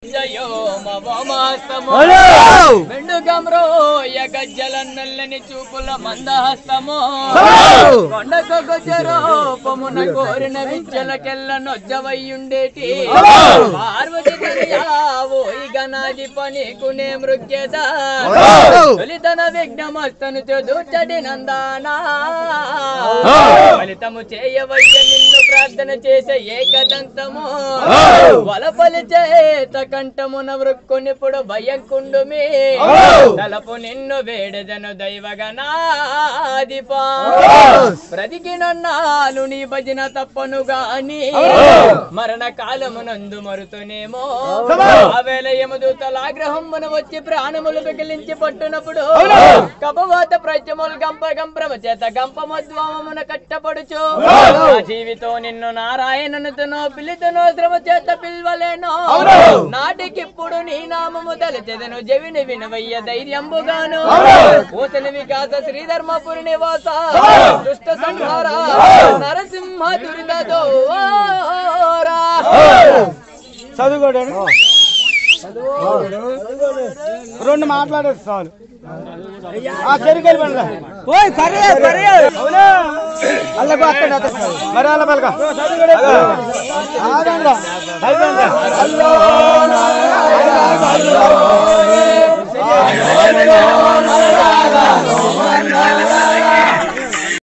జయో మమాస్తము మెండుగమ్రో గజ్జల నల్లని చూపుల మందహస్తము కొండకు గొజ్జరూపమున కోరిన విచ్చలకెల్ల నొజ్జవయ్యుండేటి పార్వతి ఓ ఇక నాది పనికునే మృగ్యద తొలితన విఘ్నమస్తను చదుచడి నందానా ఫలితము చేయవయ్య నిన్ను ప్రార్థన చేసే ఏకదంతము వలపలి చేత కంఠమున వృక్కునిప్పుడు భయంకుండుమి తలపు నిన్ను వేడదను దైవగనాదిపా బ్రతికినన్నాను నీ భజన తప్పను గాని మరణ కాలమునందు మరుతునేమో ఆవేళ యమదూతలాగ్రహమున వచ్చి ప్రాణములు పిగిలించి పట్టునప్పుడు కపవాత ప్రత్యములు గంప గంప్రమ చేత గంప మధ్వామమున కట్టపడుచు నా జీవితం నిన్ను నారాయణనుతునో పిలితునో శ్రమ చేత పిల్వలేనో నాటికిప్పుడు నీ నామము తలచెదను జవిని వినవయ్య ధైర్యంబుగాను పూతని వికాస శ్రీధర్మపురి నివాస దుష్ట సంహార నరసింహ దురిత దోరా చదువుకోడు రెండు మాట్లాడేది చాలు ఆ చెరుకు వెళ్ళిపోండి ఓయ్ కర్రీ కర్రీ అవునా అల్లకు వస్తాడు అతను మరి అల్ల పలక ఆగండి అయిపోయింది అల్లో అల్లో